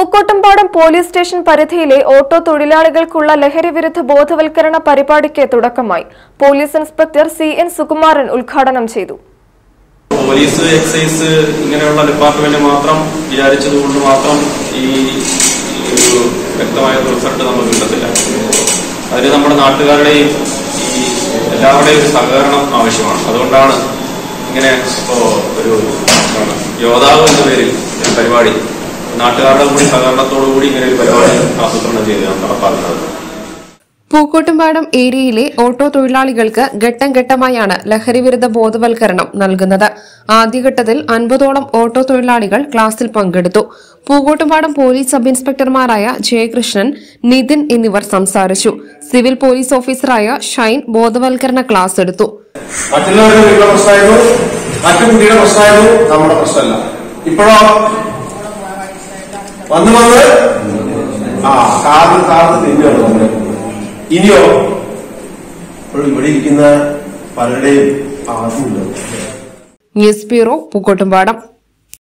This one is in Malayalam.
പൂക്കോട്ടുംപാടം പോലീസ് സ്റ്റേഷൻ പരിധിയിലെ ഓട്ടോ തൊഴിലാളികൾക്കുള്ള ലഹരിവിരുദ്ധ ബോധവൽക്കരണ പരിപാടിക്ക് തുടക്കമായി police inspector C N Sukumaran ഉദ്ഘാടനം ചെയ്തു പോലീസ് എക്സൈസ് ഇങ്ങനെയുള്ള ഡിപ്പാർട്ട്മെന്റ് മാത്രം വിചാരിച്ചത് കൊണ്ട് മാത്രം ഈ ഈ ഒരു വ്യക്തമായ ഒരു റിസൾട്ട് നമുക്ക് കിട്ടത്തില്ല അതിന് നമ്മുടെ നാട്ടുകാരുടെയും ഈ എല്ലാവരുടെയും ഒരു സഹകരണം ആവശ്യമാണ് അതുകൊണ്ടാണ് ഇങ്ങനെ ഇപ്പോ ഒരു എന്താണ്, യോദ്ധാവ് എന്ന പേരിൽ ഒരു പരിപാടി നാട്ടുകാരുടെ കൂടി സഹകരണത്തോടു കൂടി ഇങ്ങനെ ഒരു പരിപാടി ആസൂത്രണം ചെയ്ത് നടപ്പാക്കുന്നത് പൂക്കോട്ടുംപാടം ഏരിയയിലെ ഓട്ടോ തൊഴിലാളികൾക്ക് ഘട്ടം ഘട്ടമായാണ് ലഹരിവിരുദ്ധ ബോധവൽക്കരണം നൽകുന്നത് ആദ്യഘട്ടത്തിൽ അൻപതോളം ഓട്ടോ തൊഴിലാളികൾ ക്ലാസ്സിൽ പങ്കെടുത്തു പൂക്കോട്ടുംപാടം പോലീസ് സബ് ഇൻസ്പെക്ടർമാരായ ജയകൃഷ്ണൻ നിതിൻ എന്നിവർ സംസാരിച്ചു സിവിൽ പോലീസ് ഓഫീസറായ ഷൈൻ ബോധവൽക്കരണ ക്ലാസ് എടുത്തു മറ്റുള്ളവരുടെ വീട്ടിലെ പ്രശ്നമായിരുന്നു മറ്റു കുട്ടിയുടെ പ്രശ്നമായിരുന്നു നമ്മുടെ പ്രശ്നമല്ല ഇപ്പോഴോ വന്ന് വന്ന് ആ കാർന്ന് കാർന്ന് തിന്നുകയാണ് നമ്മള് ഇനിയോ ഇപ്പോൾ ഇവിടെ ഇരിക്കുന്ന പലരുടെയും ആദ്യമുണ്ട് ന്യൂസ് ബ്യൂറോ പൂക്കോട്ടുംപാടം